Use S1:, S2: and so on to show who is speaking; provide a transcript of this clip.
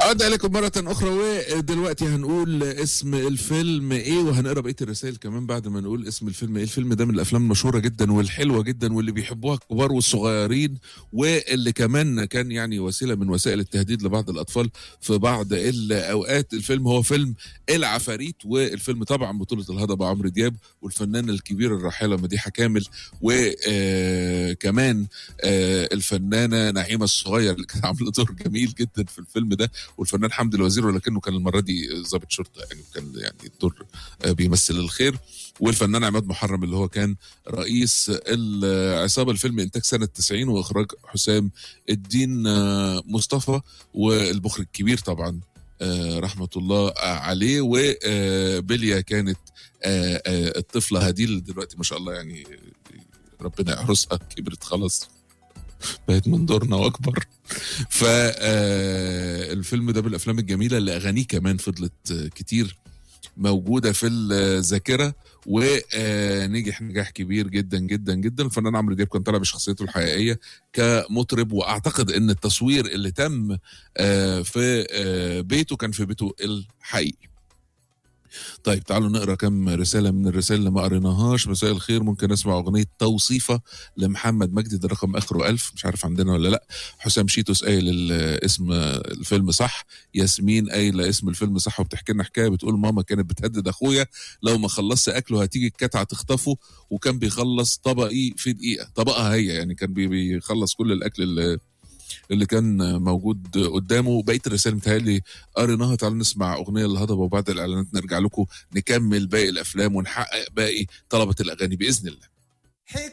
S1: عود عليكم مرة أخرى ودلوقتي هنقول اسم الفيلم إيه وهنقرا بقية الرسائل كمان بعد ما نقول اسم الفيلم إيه الفيلم ده من الأفلام المشهورة جدا والحلوة جدا واللي بيحبوها الكبار والصغيرين واللي كمان كان يعني وسيلة من وسائل التهديد لبعض الأطفال في بعض الأوقات الفيلم هو فيلم العفاريت والفيلم طبعا بطولة الهضبة عمرو دياب والفنانة الكبيرة الراحلة مديحة كامل وكمان الفنانة نعيمة الصغير اللي كانت عاملة دور جميل جدا في الفيلم ده والفنان حمدي الوزير ولكنه كان المره دي ضابط شرطه يعني وكان يعني الدور بيمثل الخير والفنان عماد محرم اللي هو كان رئيس العصابه الفيلم انتاج سنه 90 واخراج حسام الدين مصطفى والمخرج الكبير طبعا رحمه الله عليه وبليا كانت الطفله هديل دلوقتي ما شاء الله يعني ربنا يحرسها كبرت خلاص بقت من دورنا واكبر فالفيلم ده من الافلام الجميله اللي اغانيه كمان فضلت كتير موجوده في الذاكره ونجح نجاح كبير جدا جدا جدا الفنان عمرو دياب كان طالع بشخصيته الحقيقيه كمطرب واعتقد ان التصوير اللي تم في بيته كان في بيته الحقيقي طيب تعالوا نقرا كم رساله من الرسائل اللي ما قريناهاش مساء الخير ممكن اسمع اغنيه توصيفه لمحمد مجدي ده رقم اخره ألف مش عارف عندنا ولا لا حسام شيتوس قايل اسم الفيلم صح ياسمين قايله اسم الفيلم صح وبتحكي لنا حكايه بتقول ماما كانت بتهدد اخويا لو ما خلصت اكله هتيجي الكتعه تخطفه وكان بيخلص طبقي في دقيقه طبقها هي يعني كان بيخلص كل الاكل اللي اللي كان موجود قدامه بقيه الرسائل متهيألي قريناها تعالوا نسمع اغنيه الهضبه وبعد الاعلانات نرجع لكم نكمل باقي الافلام ونحقق باقي طلبه الاغاني باذن الله